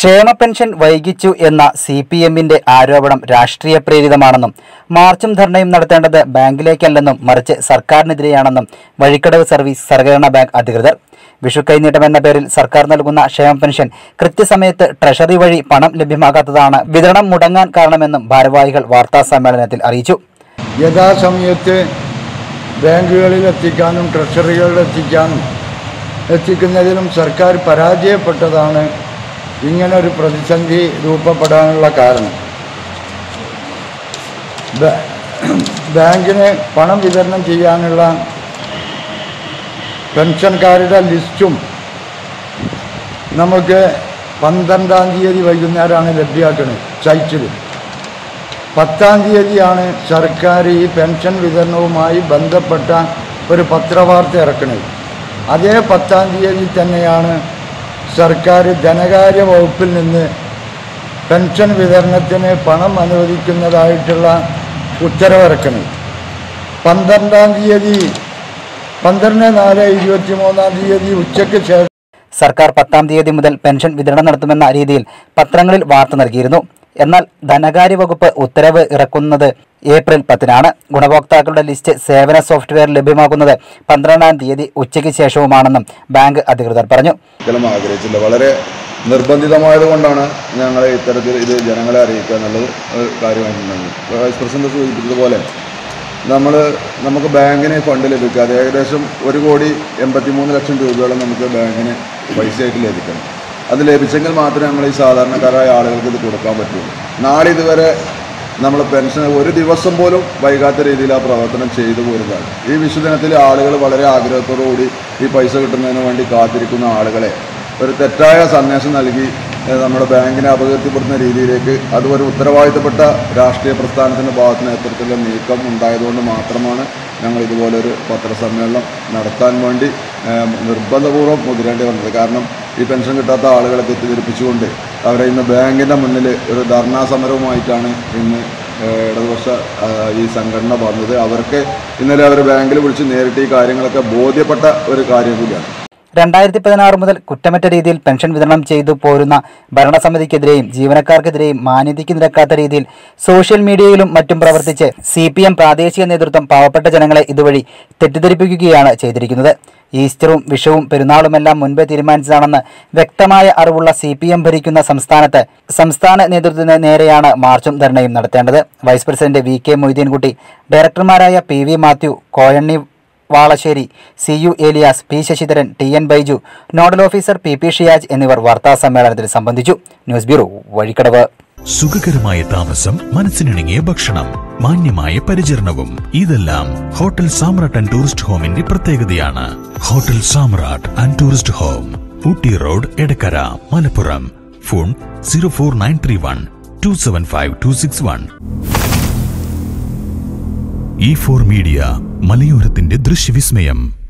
ക്ഷേമ പെൻഷൻ വൈകിച്ചു എന്ന C P എമ്മിന്റെ ആരോപണം രാഷ്ട്രീയ പ്രേരിതമാണെന്നും മാർച്ചും ധർണയും നടത്തേണ്ടത് ബാങ്കിലേക്കല്ലെന്നും മറിച്ച് സർക്കാരിനെതിരെയാണെന്നും വഴിക്കടവ് സർവീസ് സഹകരണ ബാങ്ക് അധികൃതർ വിഷു കൈനീട്ടം എന്ന പേരിൽ സർക്കാർ നൽകുന്ന ക്ഷേമ പെൻഷൻ കൃത്യസമയത്ത് ട്രഷറി വഴി പണം ലഭ്യമാകാത്തതാണ് വിതരണം മുടങ്ങാൻ കാരണമെന്നും ഭാരവാഹികൾ വാർത്താ സമ്മേളനത്തിൽ അറിയിച്ചു യഥാസമയത്ത് ബാങ്കുകളിൽ എത്തിക്കാനും ട്രഷറികളിൽ എത്തിക്കാനും എത്തിക്കുന്നതിലും സർക്കാർ പരാജയപ്പെട്ടതാണ് ഇങ്ങനൊരു പ്രതിസന്ധി രൂപപ്പെടാനുള്ള കാരണം ബ- ബാങ്കിന് പണം വിതരണം ചെയ്യാനുള്ള പെൻഷൻകാരുടെ ലിസ്റ്റും നമുക്ക് പന്ത്രണ്ടാം തീയതി വൈകുന്നേരമാണ് ലഭ്യമാക്കുന്നത് സൈറ്റിൽ പത്താം തീയതിയാണ് സർക്കാർ ഈ പെൻഷൻ വിതരണവുമായി ബന്ധപ്പെട്ട ഒരു പത്രവാർത്ത ഇറക്കുന്നത് അതേ പത്താം തീയതി തന്നെയാണ് സർക്കാർ ധനകാര്യ വകുപ്പിൽ നിന്ന് പെൻഷൻ വിതരണത്തിന് പണം അനുവദിക്കുന്നതായിട്ടുള്ള ഉത്തരവിറക്കുന്നത് പന്ത്രണ്ടാം തീയതി പന്ത്രണ്ട് നാല് ഇരുപത്തി മൂന്നാം തീയതി ഉച്ചയ്ക്ക് ശേഷം സർക്കാർ പത്താം തീയതി മുതൽ പെൻഷൻ വിതരണം നടത്തുമെന്ന രീതിയിൽ പത്രങ്ങളിൽ വാർത്ത നൽകിയിരുന്നു എന്നാൽ ധനകാര്യ വകുപ്പ് ഉത്തരവ് ഇറക്കുന്നത് ഏപ്രിൽ പത്തിനാണ് ഗുണഭോക്താക്കളുടെ ലിസ്റ്റ് സേവന സോഫ്റ്റ്വെയർ ലഭ്യമാക്കുന്നത് പന്ത്രണ്ടാം തീയതി ഉച്ചയ്ക്ക് ശേഷവുമാണെന്നും ബാങ്ക് അധികൃതർ പറഞ്ഞു ഒരിക്കലും ആഗ്രഹിച്ചില്ല വളരെ നിർബന്ധിതമായത് കൊണ്ടാണ് ഞങ്ങൾ ഇത്തരത്തിൽ ഇത് ജനങ്ങളെ അറിയിക്കുക എന്നുള്ളത് ഒരു കാര്യമായിട്ടുണ്ടായിരുന്നു ഇപ്പോൾ വൈസ് പ്രസിഡന്റ് സൂചിപ്പിച്ചതുപോലെ നമ്മൾ നമുക്ക് ബാങ്കിന് ഫണ്ട് ലഭിക്കാതെ ഏകദേശം ഒരു കോടി എൺപത്തി മൂന്ന് ലക്ഷം രൂപയോളം നമുക്ക് ബാങ്കിന് പൈസയായിട്ട് ലഭിക്കണം അത് ലഭിച്ചെങ്കിൽ മാത്രമേ നമ്മൾ ഈ സാധാരണക്കാരായ ആളുകൾക്ക് ഇത് കൊടുക്കാൻ പറ്റുള്ളൂ നാളെ ഇതുവരെ നമ്മൾ പെൻഷൻ ഒരു ദിവസം പോലും വൈകാത്ത രീതിയിൽ ആ പ്രവർത്തനം ചെയ്തു പോരുന്നതാണ് ഈ വിഷുദിനത്തിൽ ആളുകൾ വളരെ ആഗ്രഹത്തോടു കൂടി ഈ പൈസ കിട്ടുന്നതിന് വേണ്ടി കാത്തിരിക്കുന്ന ആളുകളെ ഒരു തെറ്റായ സന്ദേശം നൽകി ഏഹ്, നമ്മുടെ ബാങ്കിനെ അപകീർത്തിപ്പെടുന്ന രീതിയിലേക്ക് അത് ഒരു ഉത്തരവാദിത്തപ്പെട്ട രാഷ്ട്രീയ പ്രസ്ഥാനത്തിൻ്റെ ഭാഗത്ത് നിന്ന് ഇത്തരത്തിലുള്ള നീക്കം ഉണ്ടായതുകൊണ്ട് മാത്രമാണ് ഞങ്ങൾ ഇതുപോലൊരു പത്രസമ്മേളനം നടത്താൻ വേണ്ടി ഏഹ്, നിർബന്ധപൂർവ്വം മുതിരേണ്ടി വന്നത് കാരണം ഈ പെൻഷൻ കിട്ടാത്ത ആളുകളെ തെറ്റിദ്ധരിപ്പിച്ചുകൊണ്ട് അവരെ ഇന്ന് ബാങ്കിൻ്റെ മുന്നിൽ ഒരു ധർണാ സമരവുമായിട്ടാണ് ഇന്ന് ഏഹ്, ഇടതുപക്ഷ ആ, ഈ സംഘടന വന്നത് അവർക്ക് ഇന്നലെ അവർ ബാങ്കിൽ വിളിച്ച് നേരിട്ട് ഈ കാര്യങ്ങളൊക്കെ ബോധ്യപ്പെട്ട ഒരു കാര്യം കൂടിയാണ് രണ്ടായിരത്തി പതിനാറ് മുതൽ കുറ്റമറ്റ രീതിയിൽ പെൻഷൻ വിതരണം ചെയ്തു പോരുന്ന ഭരണസമിതിക്കെതിരെയും ജീവനക്കാർക്കെതിരെയും മാന്യതയ്ക്ക് നിരക്കാത്ത രീതിയിൽ സോഷ്യൽ മീഡിയയിലും മറ്റും പ്രവർത്തിച്ച് സി പി എം പ്രാദേശിക നേതൃത്വം പാവപ്പെട്ട ജനങ്ങളെ ഇതുവഴി തെറ്റിദ്ധരിപ്പിക്കുകയാണ് ചെയ്തിരിക്കുന്നത് ഈസ്റ്ററും വിഷുവും പെരുന്നാളുമെല്ലാം മുൻപേ തീരുമാനിച്ചതാണെന്ന് വ്യക്തമായ അറിവുള്ള സി പി എം ഭരിക്കുന്ന സംസ്ഥാനത്ത് സംസ്ഥാന നേതൃത്വത്തിന് നേരെയാണ് മാർച്ചും ധർണയും നടത്തേണ്ടത് vice president V K Moideenkutty ഡയറക്ടർമാരായ P V Mathew Koyanni Valassery C U Elias P Sasidharan T N Baiju nodal officer P P Shiyaj എന്നിവർ വാർത്താ സമ്മേളനത്തിൽ സംബന്ധിച്ചു ന്യൂസ് ബ്യൂറോ വഴിക്കടവ് സുഖകരമായ താമസം മനസ്സിനിണങ്ങിയ ഭക്ഷണം മാന്യമായ പരിചരണവും ഇതെല്ലാം ഹോട്ടൽ സാമ്രാട്ട് ആൻഡ് ടൂറിസ്റ്റ് ഹോമിന്റെ പ്രത്യേകതയാണ് hotel Samrat and tourist home Ooty road Edakkara Malappuram phone zero four nine three one two seven five two six one E four media മലയോരത്തിന്റെ ദൃശ്യവിസ്മയം